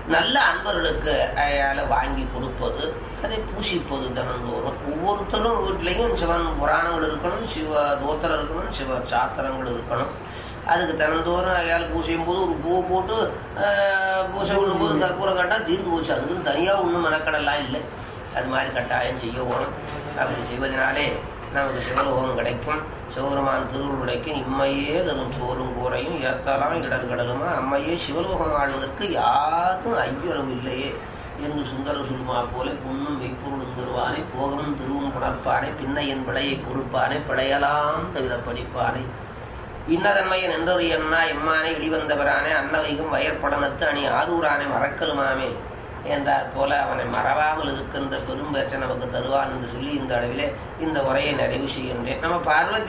நல்ல அன்பர்களுக்கு அயால வாங்கி கொடுப்பது அதை பூசிப்பது தினந்தோறும் ஒவ்வொருத்தரும் வீட்லேயும் சிவன் புராணங்கள் இருக்கணும் சிவ தோத்திரம் இருக்கணும் சிவ சாத்திரங்கள் இருக்கணும் அதுக்கு தினந்தோறும் அயால் பூசையும் போது ஒரு பூ போட்டு ஆஹ், பூசை விடும்போது கற்பூரம் கட்டா தீர்ந்து போச்சு அதுக்குன்னு தனியாக ஒன்றும் மெனக்கடலாம் இல்லை அது மாதிரி கட்டாயம் செய்ய வேணும் அப்படி செய்வதனாலே நமக்கு சிவலோகம் கிடைக்கும் சிவபெருமான் திருவுள் கிடைக்கும் இம்மையே தரும் சோறும் கூரையும் ஏத்தலாம் இடர்கடலுமா அம்மையே சிவலோகம் ஆழ்வதற்கு யாருக்கும் ஐயுறவு இல்லையே என்று சுந்தர சுல்மா போல புண்ணும் மெய்ப்பொருளும் தருவானை போகமும் திருவும் புணர்ப்பானை பின்னையின் பிழையை பொறுப்பானை பிழையலாம் தவிர படிப்பானை இன்னதன்மையன் என்றொரு எண்ணா எம்மானை இடிவந்தவரானே அன்னவைகும் வயற்படனத்து அணி ஆரூரானை மறக்கலுமாமே என்றார் போல அவனை மறவாமல் இருக்கின்ற பெரும்பேற்றை நமக்கு தருவான் என்று சொல்லி இந்த அளவிலே இந்த உரையை நிறைவு செய்கின்றேன் நம்ம பார்வதி